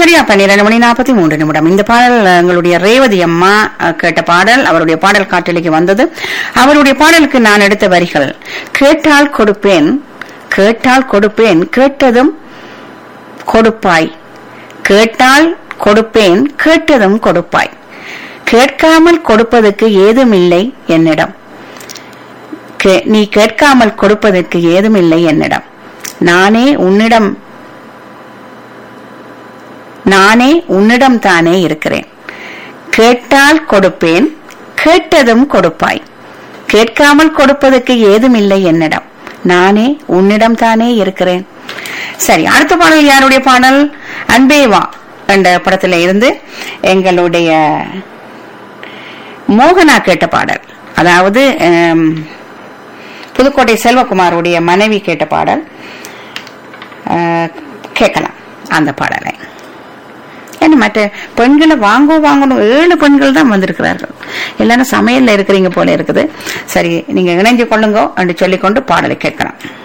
சரியா பன்னிரண்டு மணி நாற்பத்தி மூன்று நிமிடம் இந்த பாடல் எங்களுடைய ரேவதி அம்மா அஹ், கேட்ட பாடல் அவருடைய பாடல் காற்றலைக்கு வந்தது அவருடைய பாடலுக்கு நான் எடுத்த வரிகள் கேட்டால் கொடுப்பேன் கேட்டால் கொடுப்பேன் கேட்டதும் கொடுப்பாய் கேட்டால் கொடுப்பேன் கேட்டதும் கொடுப்பாய் கேட்காமல் கொடுப்பதற்கு ஏதுமில்லை என்னிடம் கே- நீ கேட்காமல் கொடுப்பதற்கு ஏதுமில்லை என்னிடம் நானே உன்னிடம் நானே உன்னிடம் தானே இருக்கிறேன் கேட்டால் கொடுப்பேன் கேட்டதும் கொடுப்பாய் கேட்காமல் கொடுப்பதற்கு ஏதுமில்லை என்னிடம் நானே உன்னிடம் தானே இருக்கிறேன் சரி அடுத்த பாடல் யாருடைய பாடல் அன்பே வா என்ற படத்துல இருந்து எங்களுடைய மோகனா கேட்ட பாடல் அதாவது ஆம், புதுக்கோட்டை செல்வகுமாருடைய மனைவி கேட்ட பாடல் ஆ, கேட்கலாம் அந்த பாடலை என்ன மற்ற பெண்களை வாங்கோ வாங்கணும் ஏழு பெண்கள் தான் வந்திருக்கிறார்கள் எல்லாரும் சமையல்ல இருக்கிறீங்க போல இருக்குது சரி நீங்க இணைஞ்சு கொள்ளுங்க என்று சொல்லிக்கொண்டு பாடலை கேட்கலாம்